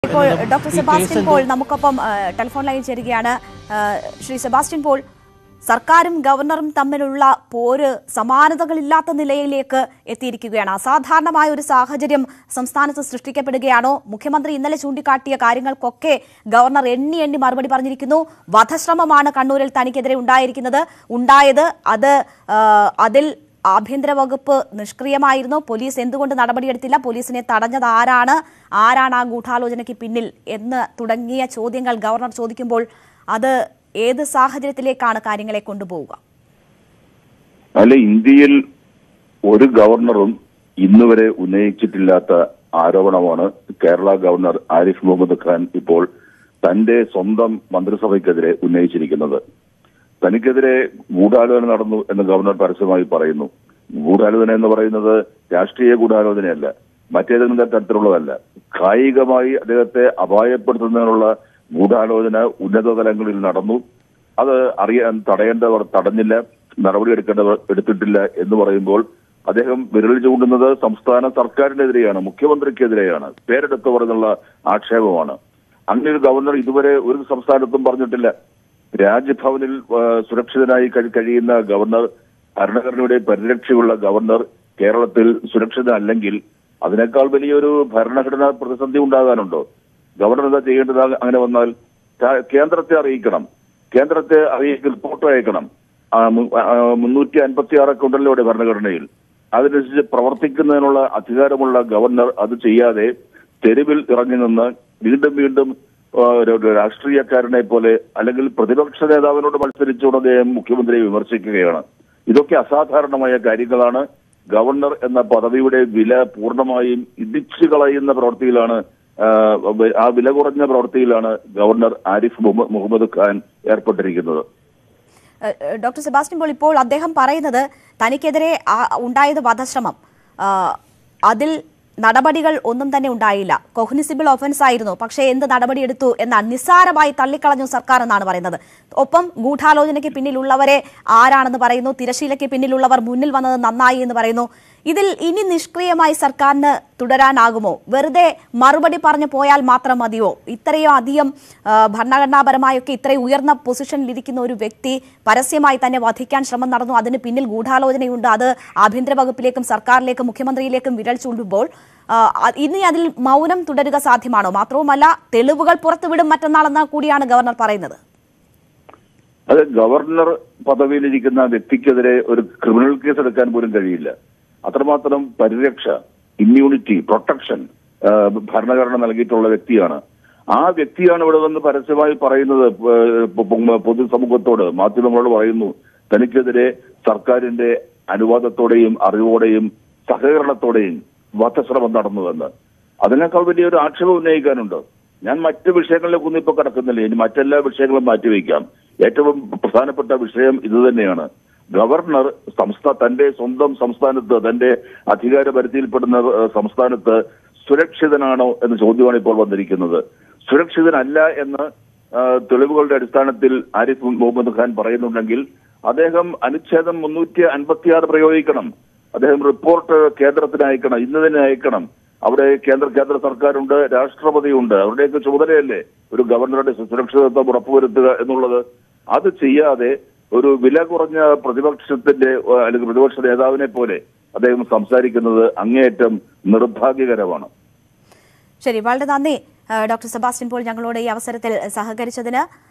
ഇപ്പോൾ doctor Sebastian Paul നമുക്കൊപ്പം ആ, ടെലിഫോൺ ലൈനിൽ ചേരുകയാണ് ആ, ശ്രീ സെബാസ്റ്റ്യൻ പോൾ സർക്കാരും ഗവർണറും തമ്മിലുള്ള പോര് സമാനതകളില്ലാത്ത നിലയിലേക്ക് എത്തിയിരിക്കുകയാണ് അസാധാരണമായ ഒരു സാഹചര്യം സംസ്ഥാനത്ത് സൃഷ്ടിക്കപ്പെടുകയാണോ മുഖ്യമന്ത്രി ഇന്നലെ ചൂണ്ടിക്കാട്ടിയ കാര്യങ്ങൾക്കൊക്കെ ഗവർണർ എണ്ണി എണ്ണി മറുപടി പറഞ്ഞിരിക്കുന്നു വധശ്രമമാണ് കണ്ണൂരിൽ തനിക്കെതിരെ ഉണ്ടായിരിക്കുന്നത് ഉണ്ടായത് അത് ആ, അതിൽ ആഭ്യന്തര വകുപ്പ് നിഷ്ക്രിയമായിരുന്നു പോലീസ് എന്തുകൊണ്ട് നടപടിയെടുത്തില്ല പോലീസിനെ തടഞ്ഞത് ആരാണ് ആരാണ് ആ ഗൂഢാലോചനയ്ക്ക് പിന്നിൽ എന്ന് തുടങ്ങിയ ചോദ്യങ്ങൾ ഗവർണർ ചോദിക്കുമ്പോൾ അത് ഏത് സാഹചര്യത്തിലേക്കാണ് കാര്യങ്ങളെ കൊണ്ടുപോവുക അല്ല ഇന്ത്യയിൽ ഒരു ഗവർണറും ഇന്നുവരെ ഉന്നയിച്ചിട്ടില്ലാത്ത ആരോപണമാണ് കേരള ഗവർണർ ആരിഫ് മുഹമ്മദ് ഖാൻ ഇപ്പോൾ തന്റെ സ്വന്തം മന്ത്രിസഭയ്ക്കെതിരെ ഉന്നയിച്ചിരിക്കുന്നത് തനിക്കെതിരെ ഗൂഢാലോചന നടന്നു എന്ന് ഗവർണർ പരസ്യമായി പറയുന്നു ഗൂഢാലോചന എന്ന് പറയുന്നത് രാഷ്ട്രീയ ഗൂഢാലോചനയല്ല മറ്റേതെങ്കിലും തരത്തിലുള്ളതല്ല കായികമായി അദ്ദേഹത്തെ അപായപ്പെടുത്തുന്നതിനുള്ള ഗൂഢാലോചന ഉന്നത തലങ്ങളിൽ നടന്നു അത് അറിയാൻ തടയേണ്ടവർ തടഞ്ഞില്ല നടപടിയെടുക്കേണ്ടവർ എടുത്തിട്ടില്ല എന്ന് പറയുമ്പോൾ അദ്ദേഹം വിരൽ ചൂണ്ടുന്നത് സംസ്ഥാന സർക്കാരിനെതിരെയാണ് മുഖ്യമന്ത്രിക്കെതിരെയാണ് പേരെടുത്തവർ എന്നുള്ള ആക്ഷേപമാണ് അങ്ങനെ ഒരു ഗവർണർ ഇതുവരെ ഒരു സംസ്ഥാനത്തും പറഞ്ഞിട്ടില്ല രാജ്ഭവനിൽ ആ, സുരക്ഷിതനായി കഴി- കഴിയുന്ന ഗവർണർ ഭരണഘടനയുടെ പരിരക്ഷയുള്ള ഗവർണർ കേരളത്തിൽ സുരക്ഷിതനല്ലെങ്കിൽ അതിനേക്കാൾ വലിയൊരു ഭരണഘടനാ പ്രതിസന്ധി ഉണ്ടാകാനുണ്ടോ ഗവർണർ എന്താ ചെയ്യേണ്ടത് അങ്ങനെ വന്നാൽ ക- കേന്ദ്രത്തെ അറിയിക്കണം കേന്ദ്രത്തെ അറിയിക്കൽ റിപ്പോർട്ട് അയക്കണം ആ, മു- ആ, മുന്നൂറ്റി അൻപത്തി ആറൊക്കെ ഉണ്ടല്ലോ ഇവിടെ ഭരണഘടനയിൽ അതനുസരിച്ച് പ്രവർത്തിക്കുന്നതിനുള്ള അധികാരമുള്ള ഗവർണർ അത് ചെയ്യാതെ തെരുവിൽ ഇറങ്ങി നിന്ന് വീണ്ടും വീണ്ടും ആ, ഒരു ഒരു രാഷ്ട്രീയക്കാരനെ പോലെ അല്ലെങ്കിൽ പ്രതിപക്ഷ നേതാവിനോട് മത്സരിച്ചുകൊണ്ട് അദ്ദേഹം മുഖ്യമന്ത്രിയെ വിമർശിക്കുകയാണ് ഇതൊക്കെ അസാധാരണമായ കാര്യങ്ങളാണ് ഗവർണർ എന്ന പദവിയുടെ വില പൂർണ്ണമായും ഇടിച്ചു കളയുന്ന പ്രവൃത്തിയിലാണ് ആ, ആ വില കുറഞ്ഞ പ്രവൃത്തിയിലാണ് ഗവർണർ ആരിഫ് മുഹമ്മ- മുഹമ്മദ് ഖാൻ ഏർപ്പെട്ടിരിക്കുന്നത് ഏഹ്, ഏഹ്, ഡോക്ടർ സെബാസ്റ്റ്യൻ പോൾ ഇപ്പോൾ അദ്ദേഹം പറയുന്നത് തനിക്കെതിരെ ആ- ഉണ്ടായത് വധശ്രമം ആ, അതിൽ നടപടികൾ ഒന്നും തന്നെ ഉണ്ടായില്ല കൊഗ്നിസിബിൾ ഒഫൻസ് ആയിരുന്നു പക്ഷേ എന്ത് നടപടിയെടുത്തു എന്ന നിസ്സാരമായി തള്ളിക്കളഞ്ഞു സർക്കാർ എന്നാണ് പറയുന്നത് ഒപ്പം ഗൂഢാലോചനയ്ക്ക് പിന്നിലുള്ളവരെ ആരാണെന്ന് പറയുന്നു തിരശീലയ്ക്ക് പിന്നിലുള്ളവർ മുന്നിൽ വന്നത് നന്നായി എന്ന് പറയുന്നു ഇതിൽ ഇനി നിഷ്ക്രിയമായി സർക്കാരിന് തുടരാനാകുമോ വെറുതെ മറുപടി പറഞ്ഞു പോയാൽ മാത്രം മതിയോ ഇത്രയും അധികം ആ, ഭരണഘടനാപരമായൊക്കെ ഇത്രയും ഉയർന്ന പൊസിഷനിൽ ഇരിക്കുന്ന ഒരു വ്യക്തി പരസ്യമായി തന്നെ വധിക്കാൻ ശ്രമം നടന്നു അതിന് പിന്നിൽ ഗൂഢാലോചനയുണ്ട് അത് ആഭ്യന്തര വകുപ്പിലേക്കും സർക്കാരിലേക്കും മുഖ്യമന്ത്രിയിലേക്കും വിരൽ ചൂണ്ടുമ്പോൾ ആ, അ- ഇനി അതിൽ മൗനം തുടരുക സാധ്യമാണോ മാത്രവുമല്ല തെളിവുകൾ പുറത്തുവിടും മറ്റന്നാളെന്ന കൂടിയാണ് ഗവർണർ പറയുന്നത് അത് ഗവർണർ പദവിയിലിരിക്കുന്ന വ്യക്തിക്കെതിരെ ഒരു ക്രിമിനൽ കേസ് എടുക്കാൻ പോലും കഴിയില്ല അത്രമാത്രം പരിരക്ഷ ഇമ്മ്യൂണിറ്റി പ്രൊട്ടക്ഷൻ ആ, ഭരണഘടന നൽകിയിട്ടുള്ള വ്യക്തിയാണ് ആ വ്യക്തിയാണ് ഇവിടെ വന്ന് പരസ്യമായി പറയുന്നത് ആ, പൊ- പൊ- പൊതുസമൂഹത്തോട് മാധ്യമങ്ങളോട് പറയുന്നു തനിക്കെതിരെ സർക്കാരിന്റെ അനുവാദത്തോടെയും അറിവോടെയും സഹകരണത്തോടെയും വധശ്രമം നടന്നുവെന്ന് അതിനേക്കാൾ വലിയൊരു ആക്ഷേപം ഉന്നയിക്കാനുണ്ട് ഞാൻ മറ്റ് വിഷയങ്ങളിലേക്കൊന്നും ഇപ്പൊ കിടക്കുന്നില്ല ഇനി മറ്റെല്ലാ വിഷയങ്ങളും മാറ്റിവെക്കാം ഏറ്റവും പ്രധാനപ്പെട്ട വിഷയം ഇത് തന്നെയാണ് ഗവർണർ സംസ്ഥാന തന്റെ സ്വന്തം സംസ്ഥാനത്ത് തന്റെ അധികാര പരിധിയിൽപ്പെടുന്ന ഏഹ്, സംസ്ഥാനത്ത് സുരക്ഷിതനാണോ എന്ന ചോദ്യമാണ് ഇപ്പോൾ വന്നിരിക്കുന്നത് സുരക്ഷിതനല്ല എന്ന് ആ, തെളിവുകളുടെ അടിസ്ഥാനത്തിൽ ആരിഫ് മുഹമ്മദ് ഖാൻ പറയുന്നുണ്ടെങ്കിൽ അദ്ദേഹം അനുച്ഛേദം മുന്നൂറ്റി അൻപത്തിയാറ് പ്രയോഗിക്കണം അദ്ദേഹം റിപ്പോർട്ട് കേന്ദ്രത്തിന് അയക്കണം ഇന്ന് തന്നെ അയക്കണം അവിടെ കേന്ദ്ര കേന്ദ്ര സർക്കാരുണ്ട് രാഷ്ട്രപതിയുണ്ട് അവരുടെയൊക്കെ ചുമതലയല്ലേ ഒരു ഗവർണറുടെ സുരക്ഷിതത്വം ഉറപ്പുവരുത്തുക എന്നുള്ളത് അത് ചെയ്യാതെ ഒരു വില കുറഞ്ഞ പ്രതിപക്ഷത്തിന്റെ ആ, അല്ലെങ്കിൽ പ്രതിപക്ഷ നേതാവിനെ പോലെ അദ്ദേഹം സംസാരിക്കുന്നത് അങ്ങേയറ്റം നിർഭാഗ്യകരമാണ് ശരി വളരെ നന്ദി ആ, ഡോക്ടർ സെബാസ്റ്റ്യൻ പോൾ ഞങ്ങളോട് ഈ അവസരത്തിൽ സഹകരിച്ചതിന്